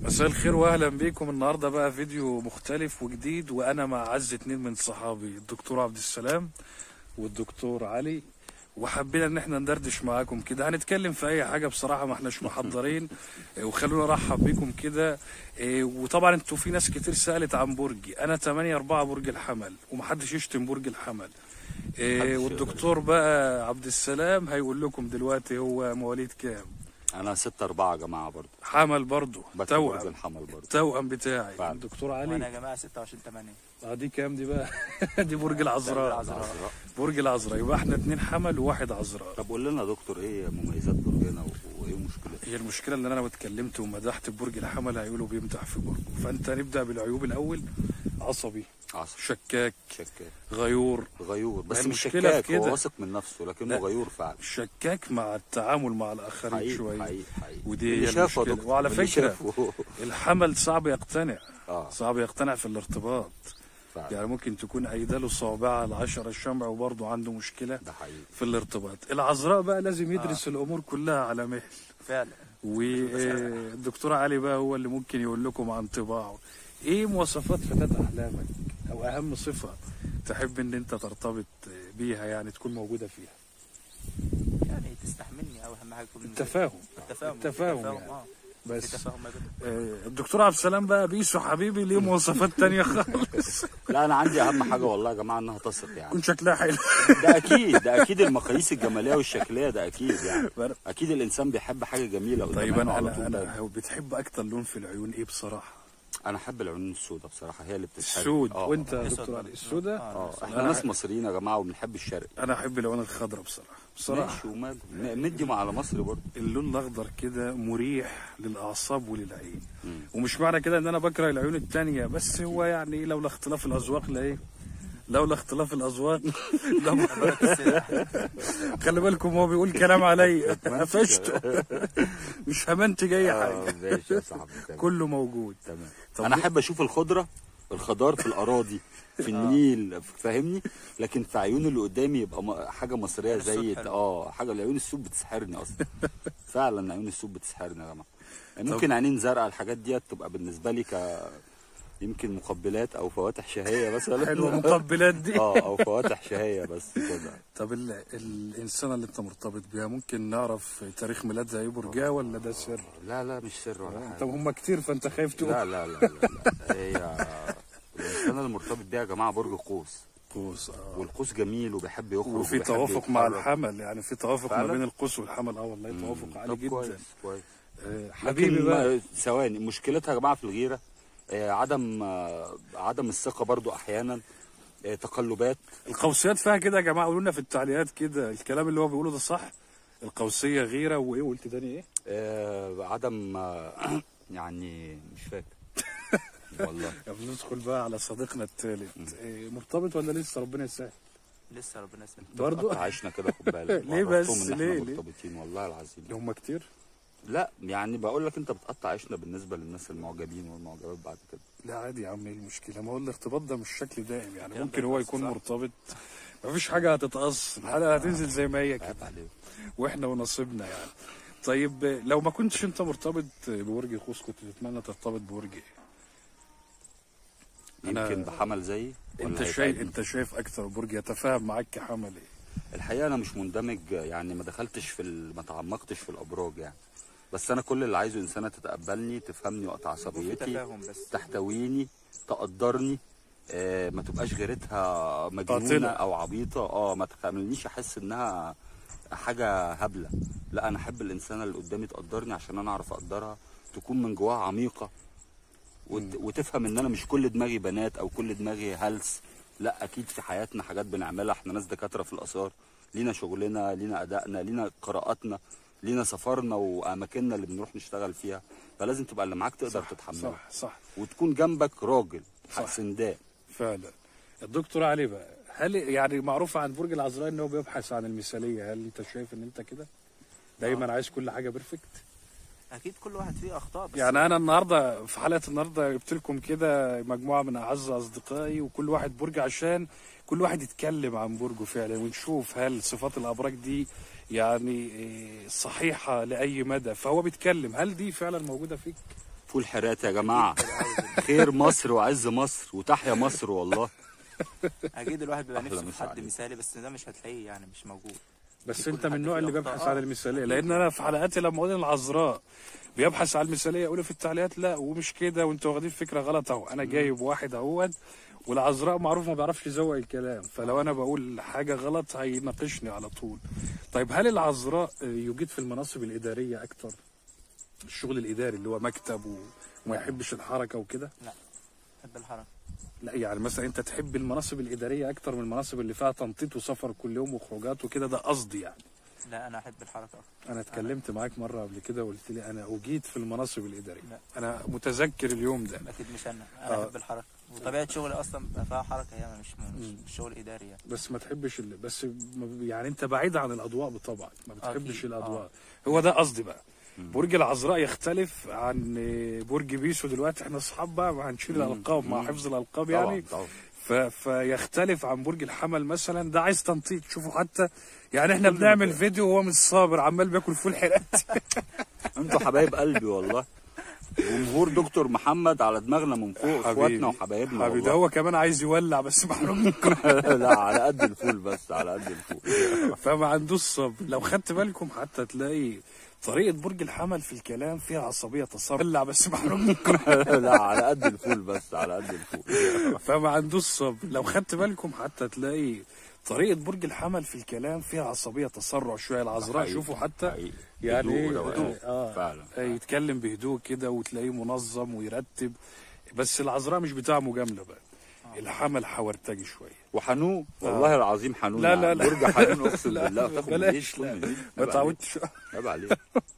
مساء الخير واهلا بيكم النهارده بقى فيديو مختلف وجديد وانا مع اعز اتنين من صحابي الدكتور عبد السلام والدكتور علي وحبينا ان احنا ندردش معاكم كده هنتكلم في اي حاجه بصراحه ما احناش محضرين إيه، وخلونا ارحب بيكم كده إيه، وطبعا انتوا في ناس كتير سالت عن برجي انا 8 4 برج الحمل ومحدش يشتم برج الحمل إيه، محدش والدكتور بقى عبد السلام هيقول لكم دلوقتي هو مواليد كام انا ستة أربعة يا جماعة برضه حمل برضه بكتب برج توأم الحمل برضه التوأم بتاعي فعلا. الدكتور وانا علي يا جماعه 26 8 اه دي كام دي بقى دي برج العذراء العذراء. العذراء. برج العذراء يبقى احنا اتنين حمل وواحد عذراء طب قول لنا يا دكتور ايه مميزات برجنا و- وايه مشكلتها هي المشكله ان انا لو اتكلمت ومدحت برج الحمل هيقولوا بيمدح في برجه فانت نبدا بالعيوب الاول عصبي عصر شكاك شكاك غيور غيور بس ما مش المشكلة في شكاك هو كده. واثق من نفسه لكنه لا. غيور فعلا شكاك مع التعامل مع الاخرين حقيقي شويه حقيقي حقيقي ودي اللي هي شافه يا المشكلة. دكتور، وعلى اللي فكرة، شافه. الحمل صعب يقتنع اه صعب يقتنع في الارتباط فعلا يعني ممكن تكون ايداله صابعه العشرة الشمع وبرضه عنده مشكله ده حقيقي في الارتباط العذراء بقى لازم يدرس آه. الامور كلها على مهل فعلا والدكتور علي بقى هو اللي ممكن يقول لكم عن طباعه ايه مواصفات فتاة احلامك او اهم صفة تحب ان انت ترتبط بيها يعني تكون موجودة فيها يعني تستحملني او اهم حاجه يكون التفاهم التفاهم التفاهم يعني. اه في بس تفاهم يا دكتور. آه، الدكتور عبد السلام بقى بيسو حبيبي ليه مواصفات تانية خالص لا انا عندي اهم حاجة والله يا جماعة انها تثق يعني يكون شكلها حلو ده اكيد ده اكيد المقاييس الجمالية والشكلية ده اكيد يعني اكيد الانسان بيحب حاجة جميلة قدام طيب عينه انا على انا طول دايما. انا بتحب اكتر لون في العيون ايه بصراحة انا احب العيون السوداء بصراحة هي اللي بتسحر السود آه. وانت يا الأسود دكتور برضه. علي السوداء اه الأسود. احنا أنا ناس ح- مصريين يا جماعه وبنحب الشرق انا احب الالوان الخضراء بصراحة بصراحة ماشي وماله م- مدي مع على مصر برضه اللون الاخضر كده مريح للاعصاب وللعين مم. ومش معنى كده ان انا بكره العيون التانية بس هو يعني لولا اختلاف الاذواق لا ايه لولا اختلاف الاذواق لما خلي بالكم هو بيقول كلام عليا قفشته مش همنتج اي اه حاجه ماشي يا صاحبي تمام كله موجود تمام طب انا ليه- احب اشوف الخضره الخضار في الاراضي في النيل فاهمني لكن في عيون اللي قدامي يبقى م- حاجه مصريه السود زي حلو. اه حاجه العيون السود بتسحرني اصلا فعلا عيون السود بتسحرني يا جماعه ممكن عينين زرقاء الحاجات ديت تبقى بالنسبه لي ك يمكن مقبلات او فواتح شهيه مثلا حلوه المقبلات دي اه او فواتح شهيه بس كده طب ال- الانسانه اللي انت مرتبط بيها ممكن نعرف تاريخ ميلادها ايه برجها ولا ده سر لا لا مش سر ولا حاجه طب هم كتير فانت خايف تقول لا لا لا لا, لا. هي الانسان اللي مرتبط بيها يا جماعه برج قوس قوس اه والقوس جميل وبيحب يخرج وفي وبيحب توافق مع يتحرك. الحمل يعني في توافق ما فعلا؟ بين القوس والحمل اه والله مم. توافق عالي طب جدا كويس كويس آه، حبيبي لكن بقى ما- ثواني مشكلتها يا جماعه في الغيره آه، عدم آه، عدم الثقه برضو احيانا آه، تقلبات القوسيات فيها كده يا جماعه قولوا لنا في التعليقات كده الكلام اللي هو بيقوله ده صح القوسيه غيره وايه قلت تاني ايه آه، عدم آه، يعني مش فاكر والله قبل ندخل بقى على صديقنا الثالث إيه مرتبط ولا لسه ربنا يسهل لسه ربنا يسلمك برضو عشنا كده خد بالك ليه بس؟ وعرفتهم إن إحنا ليه؟ ليه؟ مرتبطين والله العظيم اللي هم كتير لا يعني بقول لك انت بتقطع عيشنا بالنسبه للناس المعجبين والمعجبات بعد كده لا عادي يا عم ايه المشكله ما هو الارتباط ده مش شكل دائم يعني كلام ممكن ده هو بس يكون صح. مرتبط مفيش حاجه هتتقص الحلقه هتنزل زي ما هي كده عيب عليك واحنا ونصيبنا يعني طيب لو ما كنتش انت مرتبط ببرج قوس كنت تتمنى ترتبط ببرج ايه أنا- يمكن بحمل زيي ولا انت شايف هيتعبني؟ انت شايف اكتر برج يتفاهم معاك كحمل ايه الحقيقه انا مش مندمج يعني ما دخلتش في ال... ما تعمقتش في الابراج يعني بس انا كل اللي عايزه انسانه تتقبلني تفهمني وقت في عصبيتي تفاهم بس تحتويني تقدرني آه ما تبقاش غيرتها مجنونه قاتلة. او عبيطه اه ما تخلينيش احس انها حاجه هبله لا انا احب الانسانه اللي قدامي تقدرني عشان انا اعرف اقدرها تكون من جواها عميقه وت... وتفهم ان انا مش كل دماغي بنات او كل دماغي هلس لا اكيد في حياتنا حاجات بنعملها احنا ناس دكاتره في الاثار لينا شغلنا لينا ادائنا لينا قراءاتنا لينا سفرنا واماكننا اللي بنروح نشتغل فيها فلازم تبقى اللي معاك تقدر تتحملها صح صح وتكون جنبك راجل صح. سنداء فعلا الدكتور علي بقى هل يعني معروف عن برج العذراء ان هو بيبحث عن المثاليه هل انت شايف ان انت كده دايما عايز كل حاجه بيرفكت اكيد كل واحد فيه اخطاء بس يعني انا النهارده في حلقه النهارده جبت لكم كده مجموعه من اعز اصدقائي وكل واحد برج عشان كل واحد يتكلم عن برجه فعلا ونشوف هل صفات الابراج دي يعني إيه، صحيحه لاي مدى فهو بيتكلم هل دي فعلا موجوده فيك فول حرات يا جماعه خير مصر وعز مصر وتحيا مصر والله اكيد الواحد بيبقى أحلى نفسه في مسا حد عليك. مثالي بس ده مش هتلاقيه يعني مش موجود بس يكون انت حد من النوع فيه اللي أخطاء. بيبحث آه. عن المثاليه لان انا في حلقاتي لما اقول العذراء بيبحث عن المثاليه يقولوا في التعليقات لا ومش كده وانتوا واخدين فكره غلط اهو انا جايب واحد اهوت والعذراء معروف ما بيعرفش يزوق الكلام فلو انا بقول حاجه غلط هيناقشني على طول طيب هل العذراء يجيد في المناصب الاداريه اكتر الشغل الاداري اللي هو مكتب و... وما يحبش الحركه وكده بحب الحركه لا يعني مثلا انت تحب المناصب الاداريه اكتر من المناصب اللي فيها تنطيط وسفر كل يوم وخروجات وكده ده قصدي يعني لا انا احب الحركه اكتر انا اتكلمت معاك مره قبل كده وقلت لي انا اجيد في المناصب الاداريه لا. انا متذكر اليوم ده اكيد مش انا انا آه. احب الحركه وطبيعه شغلي اصلا بيبقى فيها حركه يعني مش مش, مش شغل اداري يعني بس ما تحبش ال... بس ما- يعني انت بعيد عن الاضواء بطبعك ما بتحبش أكيد. الاضواء هو ده قصدي بقى برج العذراء يختلف عن برج بيسو دلوقتي احنا اصحاب بقى وهنشيل مم. الالقاب مع مم. حفظ الالقاب طبعا يعني طبعا ف... فيختلف عن برج الحمل مثلا ده عايز تنطيط شوفوا حتى يعني احنا بنعمل فيديو وهو مش صابر عمال بياكل فول حرات انتوا حبايب قلبي والله جمهور دكتور محمد على دماغنا من فوق اخواتنا وحبايبنا حبيبي ده والله هو كمان عايز يولع بس محروم لا على قد الفول بس على قد الفول فما عندوش صبر لو خدت بالكم حتى تلاقي طريقة برج الحمل في الكلام فيها عصبية تصرف ولع بس محروم لا على قد الفول بس على قد الفول فما عندوش صبر لو خدت بالكم حتى تلاقي طريقة برج الحمل في الكلام فيها عصبية تسرع شوية العذراء حقيقي. شوفوا حتى حقيقي. يعني هدوء ايه وروقان. اه فعلا آه، يتكلم بهدوء كده وتلاقيه منظم ويرتب بس العذراء مش بتاع مجاملة بقى الحمل حورتجي شوية وحنون والله العظيم حنون لا، لا، لا. برج حنون اقسم لا، بالله تاخد بلاش، من لا. إيد، كل من إيد. ما عيب عليك. تعودش عيب عليك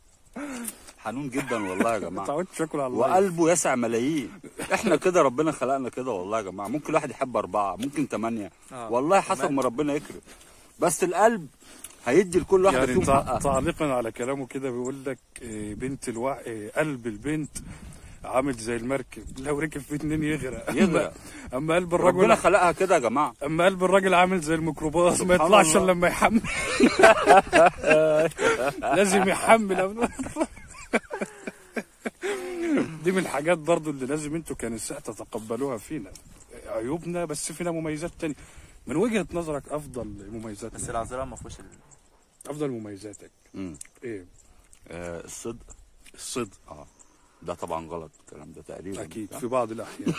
حنون جدا والله يا ما جماعه تعودش اكل على الله وقلبه يسع ملايين احنا كده ربنا خلقنا كده والله يا جماعه ممكن الواحد يحب اربعه ممكن ثمانيه آه. والله حسب كمان. ما ربنا يكرم بس القلب هيدي لكل واحده يعني فيهم تع- حقها تعليقا على كلامه كده بيقول لك آه، بنت الوع... آه، قلب البنت عامل زي المركب لو ركب في اتنين يغرق يغرق. أما- اما قلب ربنا الرجل خلقها كده يا جماعه اما قلب الراجل عامل زي الميكروباص ما سبحان يطلعش الله. الا لما يحمل لازم يحمل قبل ما يطلع. دي من الحاجات برضو اللي لازم انتوا كنساء تتقبلوها فينا عيوبنا بس فينا مميزات تانية من وجهة نظرك افضل مميزات بس العذراء ما فيهوش ال... افضل مميزاتك مم. ايه آه الصدق الصدق اه ده طبعا غلط الكلام ده تقريبا اكيد صح؟ في بعض الاحيان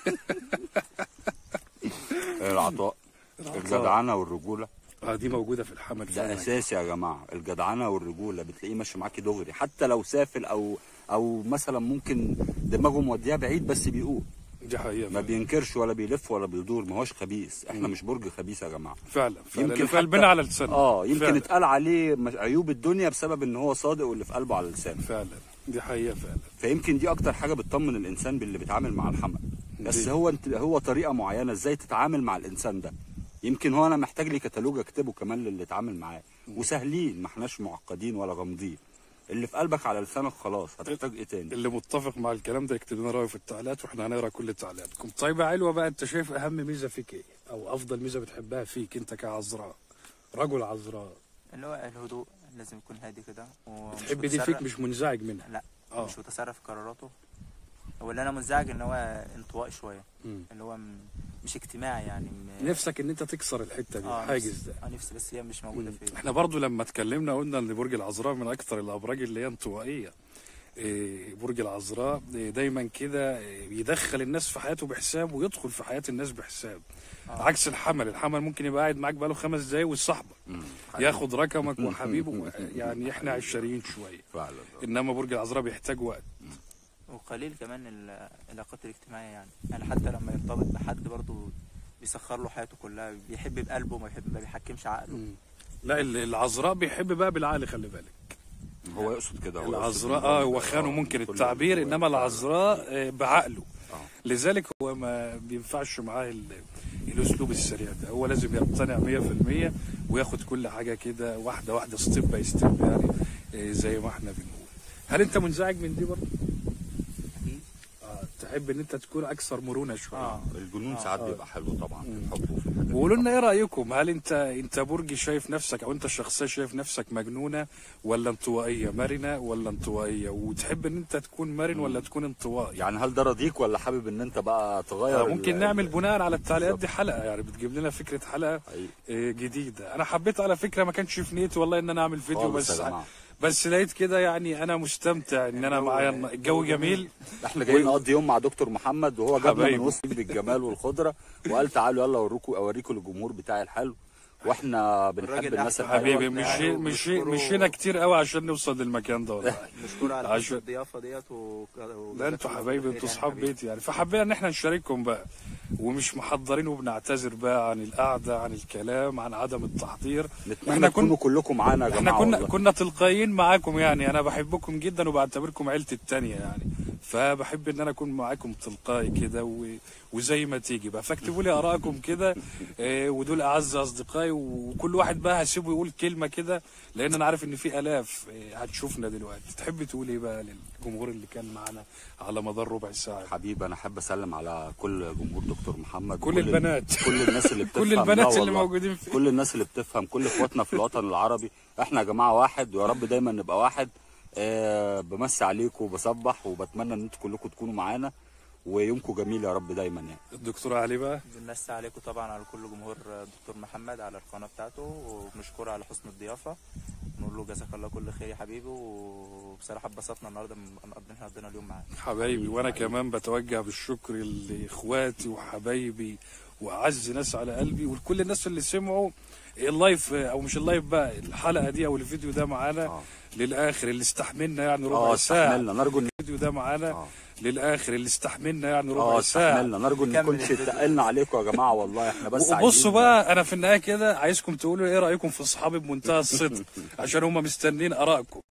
آه، العطاء الجدعنه والرجوله اه دي موجوده في الحمل ده فعلا. اساسي يا جماعه الجدعنه والرجوله بتلاقيه ماشي معاكي دغري حتى لو سافل او او مثلا ممكن دماغه موديها بعيد بس بيقول دي حقيقه ما فعلا. بينكرش ولا بيلف ولا بيدور ما هوش خبيث احنا مم. مش برج خبيث يا جماعه فعلا فعلا يمكن يمكن في حتى- قلبنا على لساننا اه يمكن فعلا. اتقال عليه مش- عيوب الدنيا بسبب ان هو صادق واللي في قلبه على لسانه فعلا دي حقيقه فعلا فيمكن دي اكتر حاجه بتطمن الانسان باللي بيتعامل مع الحمل بس دي. هو انت هو طريقه معينه ازاي تتعامل مع الانسان ده يمكن هو انا محتاج لي كتالوج اكتبه كمان للي اتعامل معاه وسهلين ما احناش معقدين ولا غامضين اللي في قلبك على لسانك خلاص هتحتاج ايه تاني اللي متفق مع الكلام ده يكتب لنا رايه في التعليقات واحنا هنقرا كل تعليقاتكم طيب يا علوه بقى انت شايف اهم ميزه فيك ايه او افضل ميزه بتحبها فيك انت كعذراء رجل عذراء اللي هو الهدوء لازم يكون هادي كده ومش تحب دي متسرع. فيك مش منزعج منها لا اه مش متسرع في قراراته هو اللي انا منزعج ان هو انطوائي شويه مم. اللي هو م- مش اجتماعي يعني م- نفسك ان انت تكسر الحته دي اه الحاجز نفسي- ده اه نفسي بس هي مش موجوده فيا احنا برضو لما اتكلمنا قلنا ان برج العذراء من اكثر الابراج اللي هي انطوائيه إيه، برج العذراء إيه، دايما كده إيه، يدخل الناس في حياته بحساب ويدخل في حياه الناس بحساب آه. عكس الحمل الحمل ممكن يبقى قاعد معاك بقاله خمس دقايق والصحبه مم. ياخد رقمك وحبيبه يعني احنا عشريين شويه فعلا انما برج العذراء بيحتاج وقت وقليل كمان ال- العلاقات الاجتماعيه يعني يعني حتى لما يرتبط بحد برضه بيسخر له حياته كلها بيحب بقلبه ما بيحب ما بيحكمش عقله لا ال- العذراء بيحب بقى بالعقل خلي بالك هو يقصد كده هو يقصد العذراء إن اه هو- هو خانه آه، ممكن كل- التعبير هو انما فعلا. العذراء آه، بعقله آه. لذلك هو ما بينفعش معاه ال- الاسلوب السريع ده هو لازم يقتنع 100% وياخد كل حاجه كده واحده واحده ستيب باي ستيب يعني آه، زي ما احنا بنقول هل انت منزعج من دي برضه؟ اكيد آه، تحب ان انت تكون اكثر مرونه شويه اه الجنون آه. ساعات بيبقى حلو طبعا في الحب وفي الحاجات وقولوا دي لنا ايه رايكم هل انت انت برج شايف نفسك او انت شخصيه شايف نفسك مجنونه ولا انطوائيه مرنه ولا انطوائيه وتحب ان انت تكون مرن ولا تكون انطوائي يعني هل ده راضيك ولا حابب ان انت بقى تغير آه، ممكن ال- نعمل بناء على التعليقات دي بالظبط. حلقه يعني بتجيب لنا فكره حلقه حقيقي. آه، جديده انا حبيت على فكره ما كانش في نيتي والله ان انا اعمل فيديو خالص بس يا جماعة. بس لقيت كده يعني انا مستمتع ان انا الجو- معايا الم- الجو جميل احنا جايين نقضي يوم مع دكتور محمد وهو جابنا حبايبي. من وسط بالجمال والخضره وقال تعالوا يلا اوريكم اوريكم الجمهور بتاعي الحلو واحنا بنحب الراجل الناس أحسن الحلوه حبيبي أيوة، مشي يعني مشي وبشكره- مشينا كتير قوي عشان نوصل للمكان ده والله مشكور على عشان- حسن الضيافه ديت و... لا انتوا حبايبي انتوا اصحاب بيتي يعني فحبينا ان احنا نشارككم بقى ومش محضرين وبنعتذر بقى عن القعده عن الكلام عن عدم التحضير نتمنى احنا تكونوا كنا كلكم معانا يا احنا جماعه كنا والله. كنا تلقائيين معاكم يعني انا بحبكم جدا وبعتبركم عيلتي التانية يعني فبحب ان انا اكون معاكم تلقائي كده و... وزي ما تيجي بقى فاكتبوا لي ارائكم كده اه، ودول اعز اصدقائي وكل واحد بقى هسيبه يقول كلمه كده لان انا عارف ان في الاف اه، هتشوفنا دلوقتي تحب تقول ايه بقى للجمهور اللي كان معانا على مدار ربع ساعه حبيبي انا احب اسلم على كل جمهور دكتور محمد كل وكل- البنات. كل الناس اللي بتفهم كل لا البنات اللي والله. موجودين في كل الناس اللي بتفهم كل اخواتنا في الوطن العربي احنا يا جماعه واحد ويا رب دايما نبقى واحد أه بمسي عليكم وبصبح وبتمنى ان انتوا كلكم تكونوا معانا ويومكم جميل يا رب دايما يعني الدكتور علي بقى بنمسي عليكم طبعا على كل جمهور دكتور محمد على القناه بتاعته وبنشكره على حسن الضيافه نقول له جزاك الله كل خير يا حبيبي وبصراحه اتبسطنا النهارده من ان احنا قضينا اليوم معاك حبايبي وانا كمان بتوجه بالشكر لاخواتي وحبايبي واعز ناس على قلبي ولكل الناس اللي سمعوا اللايف او مش اللايف بقى الحلقه دي او الفيديو ده معانا آه. للاخر اللي استحملنا يعني ربع اه ساعه استحملنا نرجو ان الفيديو ده معانا آه. للاخر اللي استحملنا يعني ربع اه ساعه استحملنا نرجو ان نكمل نكونش الفيديو. اتقلنا عليكم يا جماعه والله احنا بس وبصوا عايزين- بقى انا في النهايه كده عايزكم تقولوا ايه رايكم في اصحابي بمنتهى الصدق عشان هم مستنين ارائكم